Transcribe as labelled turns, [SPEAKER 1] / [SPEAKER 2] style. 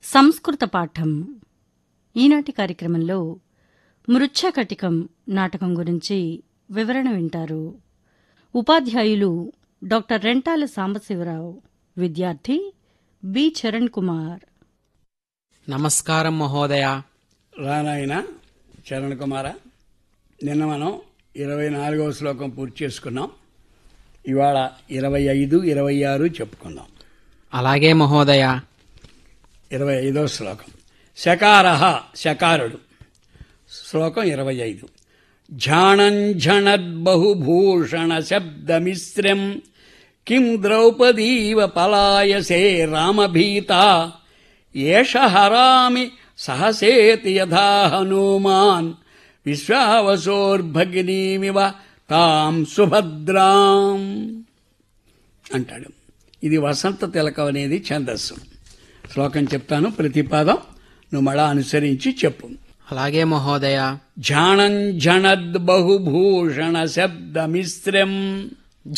[SPEAKER 1] సంస్కృత పాఠం ఈనాటి కార్యక్రమంలో మృచ్ఛకటికం నాటకం గురించి వివరణ వింటారు ఉపాధ్యాయులు డాక్టర్ రెంటాల సాంబశివరావు విద్యార్థి బి చరణ్ కుమార్
[SPEAKER 2] నమస్కారం మహోదయ
[SPEAKER 3] రానాయన చరణ్ కుమార నిన్న మనం ఇరవై నాలుగవ శ్లోకం పూర్తి చేసుకున్నాం ఇవాళ ఇరవై ఐదు ఇరవై ఆరు చెప్పుకుందాం
[SPEAKER 2] అలాగే మహోదయ
[SPEAKER 3] ఇరవై ఐదవ శ్లోకం శకార శకారుడు శ్లోకం ఇరవై ఐదు ఝాణంఝణద్బహుభూషణ శబ్దమిశ్రం కిం ద్రౌపదీవ పలాయసే రామభీత ఏష హరామి సహసేతి యథా హనుమాన్ విశ్వావసోర్భగినీమివ తాం సుభద్రాం అంటాడు ఇది వసంత తిలకం అనేది ఛందస్సు శ్లోకం చెప్తాను ప్రతిపాదం నువ్వు మళ్ళా అనుసరించి చెప్పు
[SPEAKER 2] అలాగే మహోదయ
[SPEAKER 3] ఝాణంఝణద్ బహుభూషణ శబ్దమిశ్రం